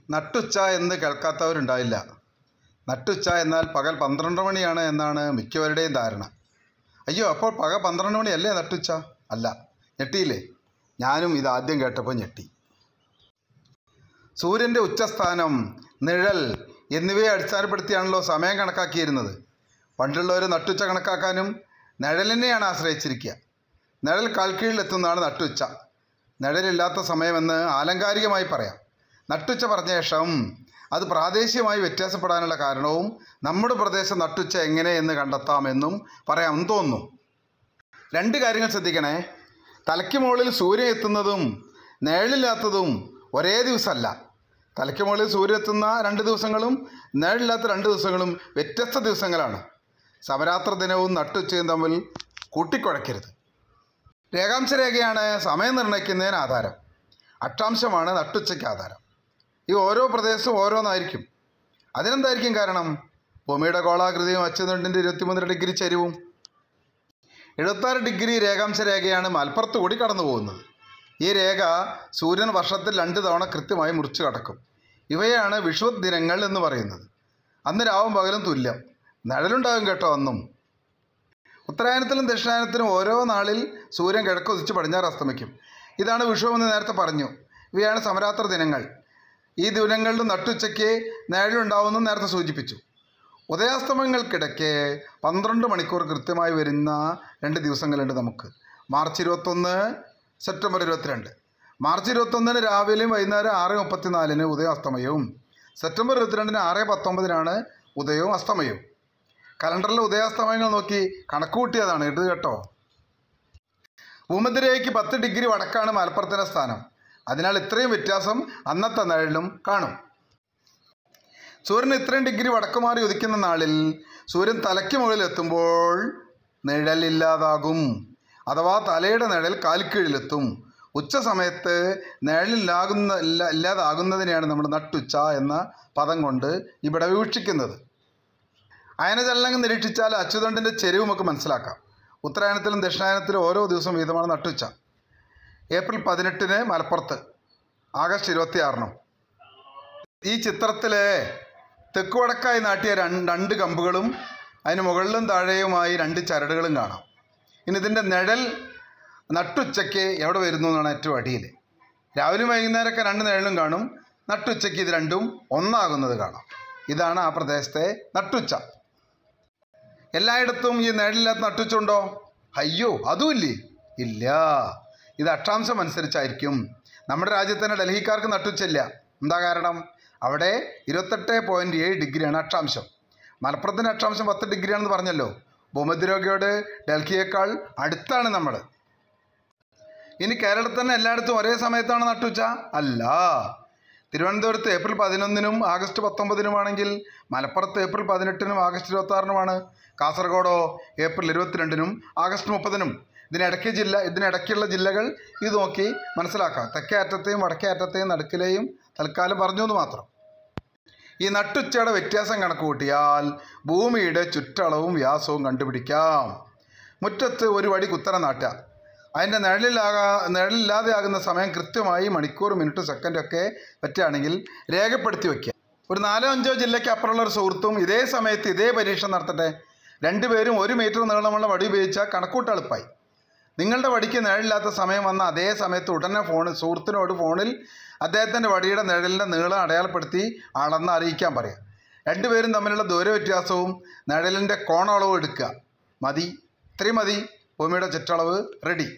നട്ടുച്ച എന്ന് കേൾക്കാത്തവരുണ്ടായില്ല നട്ടുച്ച എന്നാൽ പകൽ പന്ത്രണ്ട് മണിയാണ് എന്നാണ് മിക്കവരുടെയും ധാരണ അയ്യോ അപ്പോൾ പകൽ പന്ത്രണ്ട് മണിയല്ലേ നട്ടുച്ച അല്ല ഞെട്ടിയില്ലേ ഞാനും ഇത് ആദ്യം കേട്ടപ്പോൾ ഞെട്ടി സൂര്യൻ്റെ ഉച്ചസ്ഥാനം നിഴൽ എന്നിവയെ അടിസ്ഥാനപ്പെടുത്തിയാണല്ലോ സമയം കണക്കാക്കിയിരുന്നത് പണ്ടുള്ളവർ നട്ടുച്ച കണക്കാക്കാനും നിഴലിനെയാണ് ആശ്രയിച്ചിരിക്കുക നിഴൽ കാൽക്കീഴിലെത്തുന്നതാണ് നട്ടുച്ച നിഴലില്ലാത്ത സമയമെന്ന് ആലങ്കാരികമായി പറയാം നട്ടുച്ച പറഞ്ഞ ശേഷം അത് പ്രാദേശികമായി വ്യത്യാസപ്പെടാനുള്ള കാരണവും നമ്മുടെ പ്രദേശം നട്ടുച്ച എങ്ങനെ എന്ന് കണ്ടെത്താമെന്നും പറയാമെന്ന് തോന്നുന്നു രണ്ട് കാര്യങ്ങൾ ശ്രദ്ധിക്കണേ തലയ്ക്ക് മുകളിൽ സൂര്യൻ എത്തുന്നതും നിഴലില്ലാത്തതും ഒരേ ദിവസമല്ല തലയ്ക്ക് മുകളിൽ സൂര്യൻ എത്തുന്ന രണ്ട് ദിവസങ്ങളും നിഴലില്ലാത്ത രണ്ട് ദിവസങ്ങളും വ്യത്യസ്ത ദിവസങ്ങളാണ് സമരാത്ര ദിനവും നട്ടുച്ചയും തമ്മിൽ കൂട്ടിക്കുഴയ്ക്കരുത് രേഖാംശ രേഖയാണ് സമയം നിർണ്ണയിക്കുന്നതിന് ആധാരം അക്ഷാംശമാണ് നട്ടുച്ചയ്ക്ക് ആധാരം ഈ ഓരോ പ്രദേശവും ഓരോന്നായിരിക്കും അതിനെന്തായിരിക്കും കാരണം ഭൂമിയുടെ ഗോളാകൃതിയും അച്ചുതണ്ടിൻ്റെ ഇരുപത്തിമൂന്ന് ഡിഗ്രി ചരിവും എഴുപത്താറ് ഡിഗ്രി രേഖാംശ രേഖയാണ് മലപ്പുറത്ത് കൂടി കടന്നു പോകുന്നത് ഈ രേഖ സൂര്യൻ വർഷത്തിൽ രണ്ട് തവണ കൃത്യമായി മുറിച്ചു കടക്കും ഇവയാണ് വിഷുവത് ദിനങ്ങൾ എന്ന് പറയുന്നത് അന്ന് രാവും പകലും തുല്യം നിഴലുണ്ടാകും കേട്ടോ അന്നും ഉത്തരായനത്തിലും ദക്ഷിണായനത്തിലും ഓരോ നാളിൽ സൂര്യൻ കിഴക്കുതിച്ച് പടിഞ്ഞാറ് അസ്തമിക്കും ഇതാണ് വിഷു എന്ന് നേരത്തെ പറഞ്ഞു ഇവയാണ് സമരാത്ര ദിനങ്ങൾ ഈ ദിനങ്ങളിൽ നട്ടുച്ചയ്ക്ക് നിഴലുണ്ടാവുമെന്നും നേരത്തെ സൂചിപ്പിച്ചു ഉദയാസ്തമയങ്ങൾക്കിടയ്ക്ക് പന്ത്രണ്ട് മണിക്കൂർ കൃത്യമായി വരുന്ന രണ്ട് ദിവസങ്ങളുണ്ട് നമുക്ക് മാർച്ച് ഇരുപത്തൊന്ന് സെപ്റ്റംബർ ഇരുപത്തിരണ്ട് മാർച്ച് ഇരുപത്തൊന്നിന് രാവിലെയും വൈകുന്നേരം ആറ് മുപ്പത്തിനാലിന് ഉദയാസ്തമയവും സെപ്റ്റംബർ ഇരുപത്തിരണ്ടിന് ആറ് പത്തൊമ്പതിനാണ് ഉദയവും അസ്തമയവും കലണ്ടറിലെ ഉദയാസ്തമയങ്ങൾ നോക്കി കണക്കുകൂട്ടിയതാണ് ഇത് കേട്ടോ ഭൂമധ്യരേഖയ്ക്ക് പത്ത് ഡിഗ്രി വടക്കാണ് മലപ്പുറത്തിൻ്റെ സ്ഥാനം അതിനാൽ ഇത്രയും വ്യത്യാസം അന്നത്തെ നിഴലിലും കാണും സൂര്യൻ ഇത്രയും ഡിഗ്രി വടക്ക് മാറി ഉദിക്കുന്ന നാളിൽ സൂര്യൻ തലയ്ക്ക് മുകളിൽ എത്തുമ്പോൾ നിഴലില്ലാതാകും അഥവാ തലയുടെ നിഴൽ കാൽക്കീഴിലെത്തും ഉച്ച സമയത്ത് നിഴലില്ലാകുന്ന ഇല്ല ഇല്ലാതാകുന്നതിനെയാണ് നമ്മൾ നട്ടുച്ച എന്ന പദം കൊണ്ട് ഇവിടെ വീക്ഷിക്കുന്നത് അയനചലനങ്ങൾ നിരീക്ഷിച്ചാൽ അച്യുതണ്ടിൻ്റെ ചെരിവ് നമുക്ക് മനസ്സിലാക്കാം ഉത്തരായണത്തിലും ദക്ഷിണായനത്തിലും ഓരോ ദിവസവും വീതമാണ് നട്ടുച്ച ഏപ്രിൽ പതിനെട്ടിന് മലപ്പുറത്ത് ആഗസ്റ്റ് ഇരുപത്തിയാറിനും ഈ ചിത്രത്തിലെ തെക്ക് വടക്കായി നാട്ടിയ രണ്ട് രണ്ട് കമ്പുകളും അതിന് മുകളിലും താഴെയുമായി രണ്ട് ചരടുകളും കാണാം ഇനി ഇതിൻ്റെ നിഴൽ നട്ടുച്ചയ്ക്ക് എവിടെ വരുന്നു എന്നാണ് ഏറ്റവും അടിയിൽ രാവിലെയും വൈകുന്നേരമൊക്കെ രണ്ട് നിഴലും കാണും നട്ടുച്ചയ്ക്ക് ഇത് രണ്ടും ഒന്നാകുന്നത് കാണാം ഇതാണ് ആ പ്രദേശത്തെ നട്ടുച്ച എല്ലായിടത്തും ഈ നിഴലില്ലാത്ത നട്ടുച്ചുണ്ടോ അയ്യോ അതുമില്ലേ ഇല്ല ഇത് അക്ഷാംശം അനുസരിച്ചായിരിക്കും നമ്മുടെ രാജ്യത്ത് തന്നെ ഡൽഹിക്കാർക്ക് നട്ടുച്ചില്ല എന്താ കാരണം അവിടെ ഇരുപത്തെട്ട് പോയിൻറ്റ് ഏഴ് ഡിഗ്രിയാണ് അക്ഷാംശം മലപ്പുറത്തിൻ്റെ അക്ഷാംശം പത്ത് ഡിഗ്രിയാണെന്ന് പറഞ്ഞല്ലോ ഭൂമധ്യരോഗിയോട് ഡൽഹിയേക്കാൾ അടുത്താണ് നമ്മൾ ഇനി കേരളത്തിൽ തന്നെ എല്ലായിടത്തും ഒരേ സമയത്താണ് നട്ടുച്ച അല്ല തിരുവനന്തപുരത്ത് ഏപ്രിൽ പതിനൊന്നിനും ആഗസ്റ്റ് പത്തൊമ്പതിനുമാണെങ്കിൽ മലപ്പുറത്ത് ഏപ്രിൽ പതിനെട്ടിനും ആഗസ്റ്റ് ഇരുപത്താറിനുമാണ് കാസർഗോഡോ ഏപ്രിൽ ഇരുപത്തിരണ്ടിനും ആഗസ്റ്റ് മുപ്പതിനും ഇതിനിടയ്ക്ക് ജില്ല ഇതിനിടയ്ക്കുള്ള ജില്ലകൾ ഇത് നോക്കി മനസ്സിലാക്കാം തെക്കേ അറ്റത്തെയും വടക്കേ അറ്റത്തെയും നടുക്കിലെയും തൽക്കാലം പറഞ്ഞു എന്ന് മാത്രം ഈ നട്ടുച്ചയുടെ വ്യത്യാസം കണക്ക് കൂട്ടിയാൽ ഭൂമിയുടെ ചുറ്റളവും വ്യാസവും കണ്ടുപിടിക്കാം മുറ്റത്ത് ഒരു വടി കുത്തനെ നാട്ടുക അതിൻ്റെ നിഴലിലാകാ നിഴലില്ലാതെയാകുന്ന സമയം കൃത്യമായി മണിക്കൂർ മിനിറ്റ് സെക്കൻഡൊക്കെ പറ്റുകയാണെങ്കിൽ രേഖപ്പെടുത്തി വയ്ക്കുക ഒരു നാലോ അഞ്ചോ ജില്ലയ്ക്ക് അപ്പുറമുള്ള ഒരു സുഹൃത്തും ഇതേ സമയത്ത് ഇതേ പരീക്ഷ നടത്തട്ടെ രണ്ടുപേരും ഒരു മീറ്റർ നീളമുള്ള വടി ഉപയോഗിച്ചാൽ കണക്കൂട്ട് എളുപ്പമായി നിങ്ങളുടെ വടിക്ക് നിഴലില്ലാത്ത സമയം വന്ന അതേ സമയത്ത് ഉടനെ ഫോണിൽ സുഹൃത്തിനോട് ഫോണിൽ അദ്ദേഹത്തിൻ്റെ വടിയുടെ നിഴലിൻ്റെ നീളം അടയാളപ്പെടുത്തി അളന്ന് അറിയിക്കാൻ പറയാം രണ്ടുപേരും തമ്മിലുള്ള ദൂര വ്യത്യാസവും നിഴലിൻ്റെ കോണളവും എടുക്കുക മതി ഇത്രയും മതി ഭൂമിയുടെ ചുറ്റളവ് റെഡി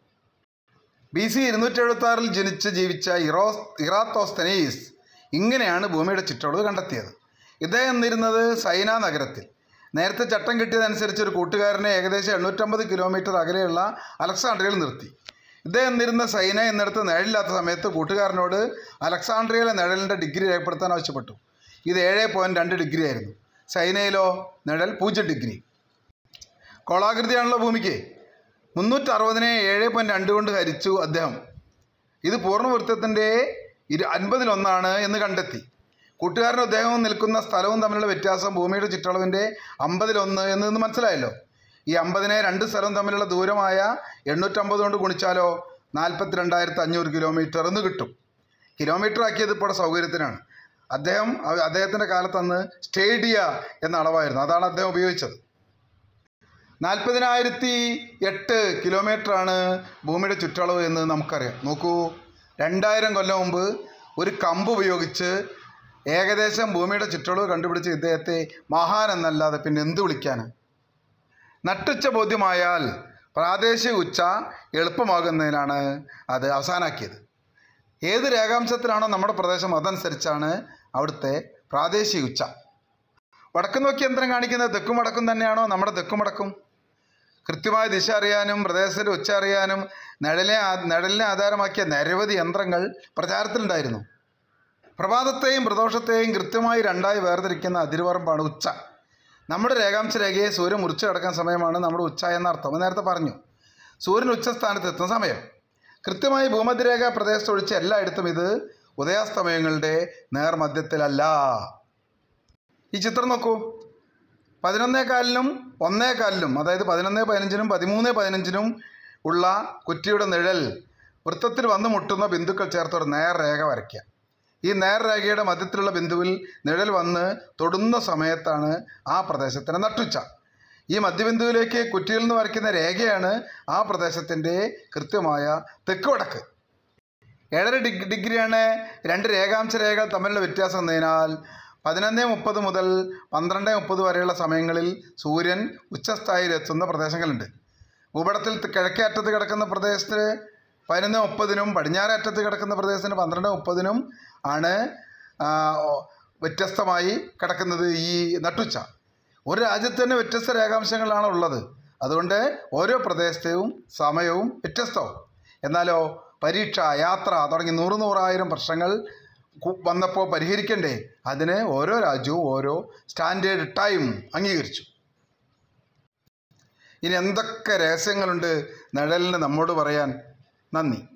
ബി സി ഇരുന്നൂറ്റി എഴുപത്തി ആറിൽ ജനിച്ച് ജീവിച്ച ഇറോസ് ഇറാത്തോസ്തനീസ് ഇങ്ങനെയാണ് ഭൂമിയുടെ ചുറ്റളവ് കണ്ടെത്തിയത് ഇദ്ദേഹം എന്നിരുന്നത് സൈന നഗരത്തിൽ നേരത്തെ ചട്ടം കിട്ടിയതനുസരിച്ച് ഒരു കൂട്ടുകാരനെ ഏകദേശം എണ്ണൂറ്റമ്പത് കിലോമീറ്റർ അകലെയുള്ള അലക്സാണ്ട്രിയയിൽ നിർത്തി ഇദ്ദേഹം എന്നിരുന്ന സൈന എന്നിടത്ത് നിഴലില്ലാത്ത സമയത്ത് കൂട്ടുകാരനോട് അലക്സാണ്ട്രിയയിലെ നിഴലിൻ്റെ ഡിഗ്രി രേഖപ്പെടുത്താൻ ആവശ്യപ്പെട്ടു ഇത് ഏഴ് പോയിൻറ്റ് രണ്ട് ഡിഗ്രി ആയിരുന്നു സൈനയിലോ നിഴൽ പൂജ്യം ഡിഗ്രി കോളാകൃതിയാണല്ലോ ഭൂമിക്ക് മുന്നൂറ്റി അറുപതിനെ ഏഴ് പോയിൻറ്റ് രണ്ട് കൊണ്ട് ഹരിച്ചു അദ്ദേഹം ഇത് പൂർണ്ണവൃത്തത്തിൻ്റെ ഇരു അൻപതിലൊന്നാണ് എന്ന് കണ്ടെത്തി കൂട്ടുകാരനും അദ്ദേഹവും നിൽക്കുന്ന സ്ഥലവും തമ്മിലുള്ള വ്യത്യാസം ഭൂമിയുടെ ചുറ്റളവിൻ്റെ അമ്പതിലൊന്ന് എന്ന് നിന്ന് മനസ്സിലായല്ലോ ഈ അമ്പതിനെ രണ്ട് സ്ഥലവും തമ്മിലുള്ള ദൂരമായ എണ്ണൂറ്റമ്പത് കൊണ്ട് ഗുണിച്ചാലോ നാൽപ്പത്തി രണ്ടായിരത്തി അഞ്ഞൂറ് കിലോമീറ്റർ എന്ന് കിട്ടും കിലോമീറ്റർ ആക്കിയത് ഇപ്പോൾ സൗകര്യത്തിനാണ് അദ്ദേഹം അ- അദ്ദേഹത്തിൻ്റെ കാലത്ത് അന്ന് സ്റ്റേഡിയ എന്ന അളവായിരുന്നു അതാണ് അദ്ദേഹം ഉപയോഗിച്ചത് നാൽപ്പതിനായിരത്തി എട്ട് കിലോമീറ്ററാണ് ഭൂമിയുടെ ചുറ്റളവ് എന്ന് നമുക്കറിയാം നോക്കൂ രണ്ടായിരം കൊല്ലം മുമ്പ് ഒരു കമ്പ് ഉപയോഗിച്ച് ഏകദേശം ഭൂമിയുടെ ചുറ്റളവ് കണ്ടുപിടിച്ച ഇദ്ദേഹത്തെ മഹാൻ എന്നല്ലാതെ പിന്നെ എന്ത് വിളിക്കാന് നട്ടുച്ച ബോധ്യമായാൽ പ്രാദേശിക ഉച്ച എളുപ്പമാകുന്നതിനാണ് അത് അവസാനാക്കിയത് ഏത് രേഖാംശത്തിലാണോ നമ്മുടെ പ്രദേശം അതനുസരിച്ചാണ് അവിടുത്തെ പ്രാദേശിക ഉച്ച വടക്ക് നോക്കി യന്ത്രം കാണിക്കുന്നത് തെക്കും വടക്കും തന്നെയാണോ നമ്മുടെ തെക്കും വടക്കും കൃത്യമായ ദിശ അറിയാനും പ്രദേശത്തിൻ്റെ ഉച്ച അറിയാനും നിഴലിനെ ആ- നിഴലിനെ ആധാരമാക്കിയ നിരവധി യന്ത്രങ്ങൾ പ്രചാരത്തിലുണ്ടായിരുന്നു പ്രഭാതത്തെയും പ്രദോഷത്തെയും കൃത്യമായി രണ്ടായി വേർതിരിക്കുന്ന അതിരുപറമ്പാണ് ഉച്ച നമ്മുടെ രേഖാംശ രേഖയെ സൂര്യൻ മുറിച്ചു കിടക്കുന്ന സമയമാണ് നമ്മുടെ ഉച്ച എന്നർത്ഥം അത് നേരത്തെ പറഞ്ഞു സൂര്യൻ ഉച്ചസ്ഥാനത്ത് എത്തുന്ന സമയം കൃത്യമായി ഭൂമധ്യരേഖ പ്രദേശത്ത് ഒഴിച്ച് എല്ലായിടത്തും ഇത് ഉദയാസ്തമയങ്ങളുടെ നേർമധ്യത്തിലല്ല ഈ ചിത്രം നോക്കൂ പതിനൊന്നേ കാലിനും ഒന്നേ കാലിലും അതായത് പതിനൊന്ന് പതിനഞ്ചിനും പതിമൂന്ന് പതിനഞ്ചിനും ഉള്ള കുറ്റിയുടെ നിഴൽ വൃത്തത്തിൽ വന്നു മുട്ടുന്ന ബിന്ദുക്കൾ ചേർത്ത് ഒരു നേർരേഖ വരയ്ക്കുക ഈ നേർരേഖയുടെ മധ്യത്തിലുള്ള ബിന്ദുവിൽ നിഴൽ വന്ന് തൊടുന്ന സമയത്താണ് ആ പ്രദേശത്തിന് നട്ടുച്ച ഈ മധ്യബിന്ദുവിലേക്ക് കുറ്റിയിൽ നിന്ന് വരയ്ക്കുന്ന രേഖയാണ് ആ പ്രദേശത്തിൻ്റെ കൃത്യമായ തെക്ക് വടക്ക് ഏഴര ഡിഗ് ഡിഗ്രിയാണ് രണ്ട് രേഖാംശ രേഖകൾ തമ്മിലുള്ള വ്യത്യാസം എന്നതിനാൽ പതിനൊന്ന് മുപ്പത് മുതൽ പന്ത്രണ്ട് മുപ്പത് വരെയുള്ള സമയങ്ങളിൽ സൂര്യൻ ഉച്ചസ്ഥായിയിലെത്തുന്ന പ്രദേശങ്ങളുണ്ട് ഭൂപടത്തിൽ ത- കിഴക്കേ അറ്റത്ത് കിടക്കുന്ന പ്രദേശത്ത് പതിനൊന്ന് മുപ്പതിനും പടിഞ്ഞാറേ അറ്റത്ത് കിടക്കുന്ന പ്രദേശത്തിന് പന്ത്രണ്ട് മുപ്പതിനും ആണ് ആ, ഓ, വ്യത്യസ്തമായി കിടക്കുന്നത് ഈ നട്ടുച്ച ഒരു രാജ്യത്ത് തന്നെ വ്യത്യസ്ത രേഖാംശങ്ങളാണ് ഉള്ളത് അതുകൊണ്ട് ഓരോ പ്രദേശത്തെയും സമയവും വ്യത്യസ്തവും എന്നാലോ പരീക്ഷ യാത്ര തുടങ്ങി നൂറ് നൂറായിരം പ്രശ്നങ്ങൾ കു- വന്നപ്പോൾ പരിഹരിക്കണ്ടേ അതിന് ഓരോ രാജ്യവും ഓരോ സ്റ്റാൻഡേർഡ് ടൈം അംഗീകരിച്ചു ഇനി എന്തൊക്കെ രഹസ്യങ്ങളുണ്ട് നിഴലിന് നമ്മോട് പറയാൻ നന്ദി